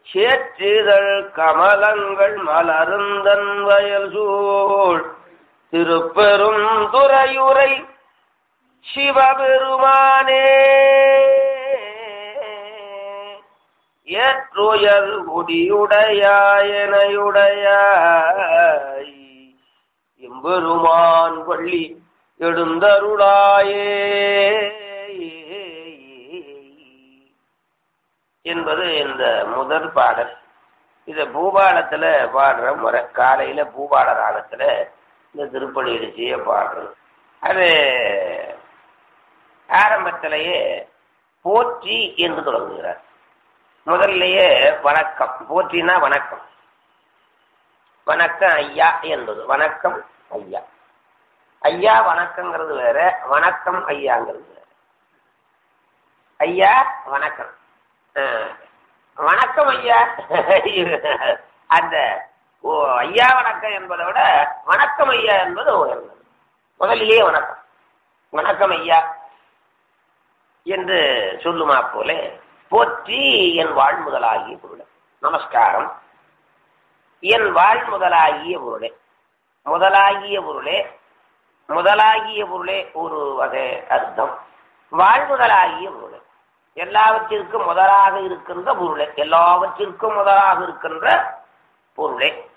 சேற்றிதழ் கமலங்கள் மலருந்தன் வயல் சூழ் திருப்பெரும் துறையுரை சிவபெருமானே ஏற்றுயர் முடியுடையாயனையுடையாய் எம்பெருமான் பள்ளி எழுந்தருளாயே என்பது இந்த முதல் பாடல் இத பூபாலத்துல பாடுற முறை காலையில பூபால ராகத்துல இந்த திருப்பணி இடிச்சிய பாடுறது அது ஆரம்பத்திலேயே போற்றி என்று தொடங்குகிறார் முதல்லையே வணக்கம் போற்றினா வணக்கம் வணக்கம் ஐயா என்பது வணக்கம் ஐயா ஐயா வணக்கங்கிறது வேற வணக்கம் ஐயாங்கிறது வேற ஐயா வணக்கம் அஹ், வணக்கம் ஐயா அந்த ஓ, ஐயா வணக்கம் என்பதை விட வணக்கம் ஐயா என்பது உயர்ந்தது முதலிலேயே வணக்கம் வணக்கம் ஐயா என்று சொல்லுமா போல போற்றி என் வாழ் முதலாகிய பொருளே நமஸ்காரம் என் வாழ் முதலாகிய பொருளே முதலாகிய பொருளே முதலாகிய பொருளே ஒரு வகை அர்த்தம் வாழ் முதலாகிய பொருளே எல்லாவற்றிற்கும் முதலாக இருக்கின்ற பொருளே எல்லாவற்றிற்கும் முதலாக இருக்கின்ற பொருளே